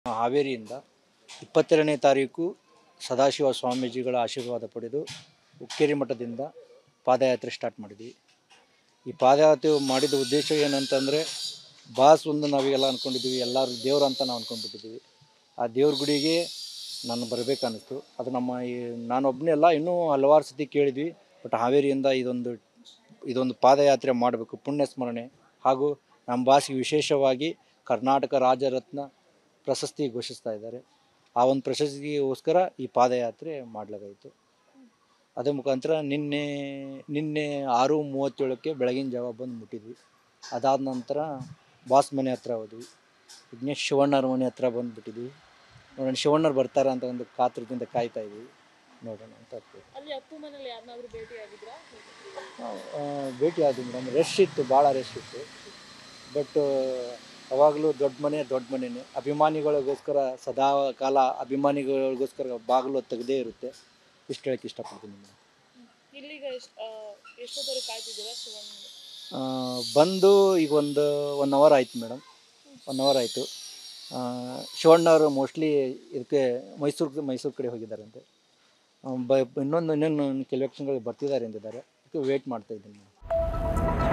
ಹಾವೇರಿಯಿಂದ ಇಪ್ಪತ್ತೆರಡನೇ ತಾರೀಕು ಸದಾಶಿವ ಸ್ವಾಮೀಜಿಗಳ ಆಶೀರ್ವಾದ ಪಡೆದು ಹುಕ್ಕೇರಿ ಮಠದಿಂದ ಪಾದಯಾತ್ರೆ ಸ್ಟಾರ್ಟ್ ಮಾಡಿದ್ವಿ ಈ ಪಾದಯಾತ್ರೆ ಮಾಡಿದ ಉದ್ದೇಶ ಏನಂತಂದರೆ ಬಾಸ್ ಒಂದು ನಾವೆಲ್ಲ ಅಂದ್ಕೊಂಡಿದ್ದೀವಿ ಎಲ್ಲರೂ ದೇವ್ರು ಅಂತ ನಾವು ಅಂದ್ಕೊಂಡ್ಬಿಟ್ಟಿದ್ದೀವಿ ಆ ದೇವ್ರ ಗುಡಿಗೆ ನಾನು ಬರಬೇಕನ್ನಿಸ್ತು ಅದು ನಮ್ಮ ಈ ನಾನೊಬ್ಬನೇ ಅಲ್ಲ ಇನ್ನೂ ಹಲವಾರು ಸತಿ ಕೇಳಿದ್ವಿ ಬಟ್ ಹಾವೇರಿಯಿಂದ ಇದೊಂದು ಇದೊಂದು ಪಾದಯಾತ್ರೆ ಮಾಡಬೇಕು ಪುಣ್ಯ ಸ್ಮರಣೆ ಹಾಗೂ ನಮ್ಮ ಬಾಸಿಗೆ ವಿಶೇಷವಾಗಿ ಕರ್ನಾಟಕ ರಾಜರತ್ನ ಪ್ರಶಸ್ತಿ ಘೋಷಿಸ್ತಾ ಇದ್ದಾರೆ ಆ ಒಂದು ಪ್ರಶಸ್ತಿಗೋಸ್ಕರ ಈ ಪಾದಯಾತ್ರೆ ಮಾಡಲಾಗಾಯಿತು ಅದ್ರ ಮುಖಾಂತರ ನಿನ್ನೆ ನಿನ್ನೆ ಆರು ಮೂವತ್ತೇಳಕ್ಕೆ ಬೆಳಗಿನ ಜಾವ ಬಂದು ಮುಟ್ಟಿದ್ವಿ ಅದಾದ ನಂತರ ಬಾಸ್ ಮನೆ ಹತ್ರ ಹೋದ್ವಿ ವಿಘ್ನೇಶ್ ಶಿವಣ್ಣರ ಮನೆ ಹತ್ರ ಬಂದುಬಿಟ್ಟಿದ್ವಿ ನೋಡೋಣ ಶಿವಣ್ಣರು ಬರ್ತಾರ ಅಂತ ಒಂದು ಕಾತರದಿಂದ ಕಾಯ್ತಾ ಇದ್ವಿ ನೋಡೋಣ ಅಂತ ಆಗ್ತದೆ ಅಲ್ಲಿ ಅಪ್ಪು ಮನೇಲಿ ಯಾರನ್ನಾದ್ರೂ ಭೇಟಿ ಆಗಿದ್ರಾ ಭೇಟಿ ಆದ್ವಿ ಮೇಡಮ್ ರಶ್ ಇತ್ತು ಭಾಳ ರಶ್ ಇತ್ತು ಬಟ್ ಯಾವಾಗಲೂ ದೊಡ್ಡ ಮನೆ ದೊಡ್ಡ ಮನೆಯೇ ಅಭಿಮಾನಿಗಳಿಗೋಸ್ಕರ ಸದಾ ಕಾಲ ಅಭಿಮಾನಿಗಳಿಗೋಸ್ಕರ ಬಾಗಿಲು ತೆಗೆದೇ ಇರುತ್ತೆ ಇಷ್ಟು ಹೇಳಕ್ಕೆ ಇಷ್ಟಪಡ್ತೀನಿ ಮೇಡಮ್ ಇಲ್ಲಿಗ ಎಷ್ಟ್ ಆ, ಎಷ್ಟೊತ್ತವರೆಗೆ ಕಾಯ್ತಿದ್ದೀರಾ ಶಿವಣ್ಣ ಆ, ಬಂದು ಈಗ ಒಂದು ಒನ್ ಅವರ್ ಆಯ್ತು ಮೇಡಮ್ ಒನ್ ಅವರ್ ಆಯಿತು ಶಿವಣ್ಣವರು ಮೋಸ್ಟ್ಲಿ ಇದಕ್ಕೆ ಮೈಸೂರು ಮೈಸೂರು ಕಡೆ ಹೋಗಿದ್ದಾರಂತೆ ಆ, ಬ ಇನ್ನೊಂದು ಇನ್ನೊಂದು ಕೆಲವು ಎಲೆಕ್ಷನ್ಗಳಿಗೆ ಬರ್ತಿದ್ದಾರೆ ಎಂದಿದ್ದಾರೆ ಅದಕ್ಕೆ ವೇಟ್ ಮಾಡ್ತಾ ಇದ್ದೀನಿ ಮೇಡಮ್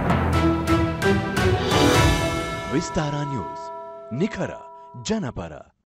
ವಿಸ್ತಾರ ನ್ಯೂಸ್ ನಿಖರ ಜನಪರ